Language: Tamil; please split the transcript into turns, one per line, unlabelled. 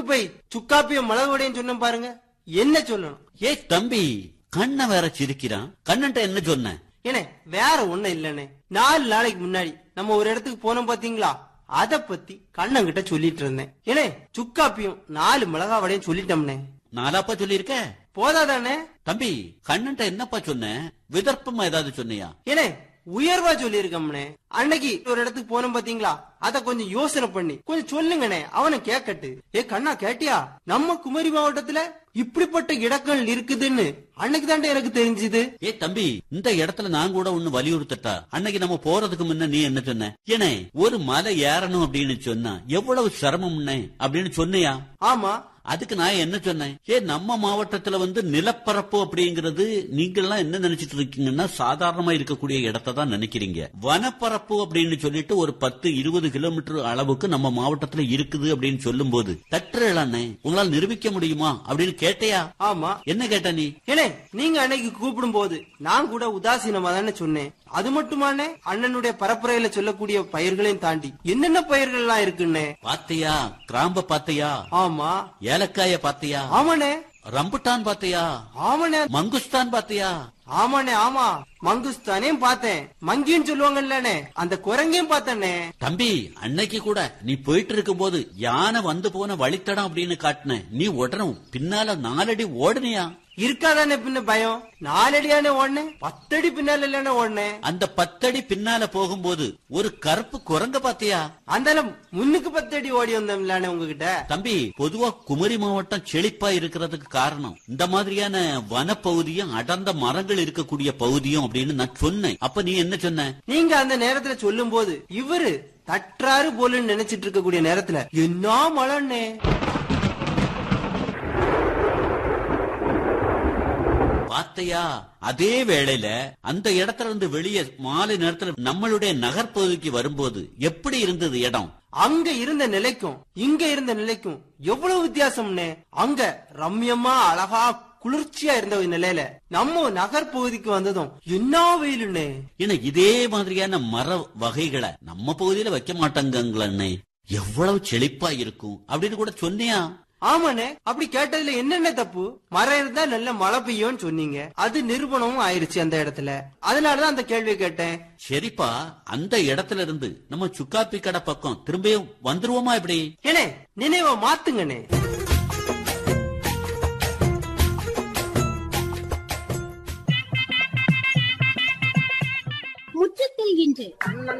எதுக்கு போய் சுக்காப்பியும் மிளகுடையும் சொன்ன பாருங்க என்ன சொல்லணும்
ஏ தம்பி கண்ண வேற சிரிக்கிறான் கண்ணன்ட்ட என்ன சொன்ன
ஏனே வேற ஒண்ணும் இல்லனே நாலு நாளைக்கு முன்னாடி நம்ம ஒரு இடத்துக்கு போனோம் பாத்தீங்களா அத பத்தி கண்ணங்கிட்ட சொல்லிட்டு இருந்தேன் ஏனே சுக்காப்பியும் நாலு மிளகா வடையும் சொல்லிட்டோம்னே
நாலாப்பா சொல்லியிருக்க
போதாதானே
தம்பி கண்ணன்ட்ட என்னப்பா சொன்ன விதர்ப்பமா ஏதாவது சொன்னியா
ஏனே உயர்வா சொல்லியிருக்கோம்னே அன்னைக்கு ஒரு இடத்துக்கு போனோம் பாத்தீங்களா அத கொஞ்சம் யோசனை பண்ணி கொஞ்சம் சொல்லுங்கண்ணே அவனை கேக்கட்டு ஏ கண்ணா கேட்டியா நம்ம குமரி மாவட்டத்துல இப்படிப்பட்ட இடங்கள் இருக்குதுன்னு அன்னைக்கு தாண்டே எனக்கு தெரிஞ்சுது
ஏ தம்பி இந்த இடத்துல நான் கூட ஒண்ணு வலியுறுத்தட்டா அன்னைக்கு நம்ம போறதுக்கு முன்ன நீ என்ன சொன்ன ஏனே ஒரு மலை ஏறணும் அப்படின்னு சொன்னா எவ்வளவு சிரமம்னே அப்படின்னு சொன்னியா
ஆமா
அதுக்கு நான் என்ன சொன்னேன் ஏ நம்ம மாவட்டத்துல வந்து நிலப்பரப்பு அப்படிங்கறது நீங்க எல்லாம் என்ன நினைச்சிட்டு இருக்கீங்கன்னா சாதாரணமா இருக்கக்கூடிய இடத்தை தான் நினைக்கிறீங்க வனப்பரப்பு அப்படின்னு சொல்லிட்டு ஒரு பத்து இருபது கிலோமீட்டர் அளவுக்கு நம்ம மாவட்டத்துல இருக்குது அப்படின்னு சொல்லும் போது தட்டுறே உங்களால் நிரூபிக்க முடியுமா அப்படின்னு கேட்டையா
ஆமா
என்ன கேட்ட நீ
ஏனே நீங்க அன்னைக்கு கூப்பிடும் போது நான் கூட உதாசீனமா தானே சொன்னேன் அது மட்டுமானே அண்ணனுடைய பரப்புரையில சொல்லக்கூடிய பயிர்களையும் தாண்டி என்னென்ன பயிர்கள் எல்லாம் இருக்குன்னே
பாத்தையா கிராம்ப பாத்தையா
ஆமா
ஏலக்காய பாத்தையா
ஆமாண்ணே
ரம்புட்டான் பாத்தையா
ஆமாண்ணே
மங்குஸ்தான் பாத்தையா
ஆமாண்ணே ஆமா மங்குஸ்தானையும் பார்த்தேன் மங்கின்னு சொல்லுவாங்கல்லண்ணே அந்த குரங்கையும் பார்த்தேனே
தம்பி அன்னைக்கு கூட நீ போயிட்டு இருக்கும் போது யானை வந்து போன வழித்தடம் அப்படின்னு காட்டின நீ உடனே பின்னால நாலடி ஓடுனியா
இருக்காதானே பின்ன பயம் நாலடியானே ஓடனே பத்தடி பின்னால இல்லன்னு ஓடனேன்
அந்த பத்தடி பின்னால போகும்போது ஒரு கருப்பு குரங்க பாத்தியா
அந்த முன்னுக்கு பத்தடி ஓடி வந்தோம்லானே உங்ககிட்ட
தம்பி பொதுவா குமரி மாவட்டம் செழிப்பா இருக்கிறதுக்கு காரணம் இந்த மாதிரியான வனப்பகுதியும் அடர்ந்த மரங்கள் இருக்கக்கூடிய பகுதியும் அப்படின்னு நான் சொன்னேன் அப்ப நீ என்ன சொன்ன
நீங்க அந்த நேரத்துல சொல்லும் போது இவரு தற்றாரு போலுன்னு நினைச்சிட்டு இருக்கக்கூடிய நேரத்துல என்ன மழைன்னே
பாத்தையா அதே வேளையில அந்த இடத்துல இருந்து வெளியே மாலை நேரத்துல நம்மளுடைய நகர்ப்பகுதிக்கு வரும்போது எப்படி இருந்தது இடம்
அங்க இருந்த நிலைக்கும் இங்க இருந்த நிலைக்கும் எவ்வளவு வித்தியாசம்னே அங்க ரம்யமா அழகா குளிர்ச்சியா இருந்த ஒரு நிலையில நம்ம நகர்பகுதிக்கு வந்ததும் என்ன வெயிலுன்னே
ஏன்னா இதே மாதிரியான மர வகைகளை நம்ம பகுதியில வைக்க மாட்டாங்களே எவ்வளவு செழிப்பா இருக்கும் அப்படின்னு கூட சொன்னியா
ஆமாண்ணே அப்படி கேட்டதுல என்னென்ன தப்பு மரம் இருந்தா நல்ல மழை பெய்யும்னு சொன்னீங்க அது நிரூபணமும் ஆயிருச்சு அந்த இடத்துல அதனாலதான் அந்த கேள்வி கேட்டேன்
சரிப்பா அந்த இடத்துல இருந்து நம்ம சுக்காப்பி கடை பக்கம் திரும்பியும் வந்துருவோமா இப்படி
ஏனே நினைவை மாத்துங்கண்ணே
முற்றத்தில் இன்று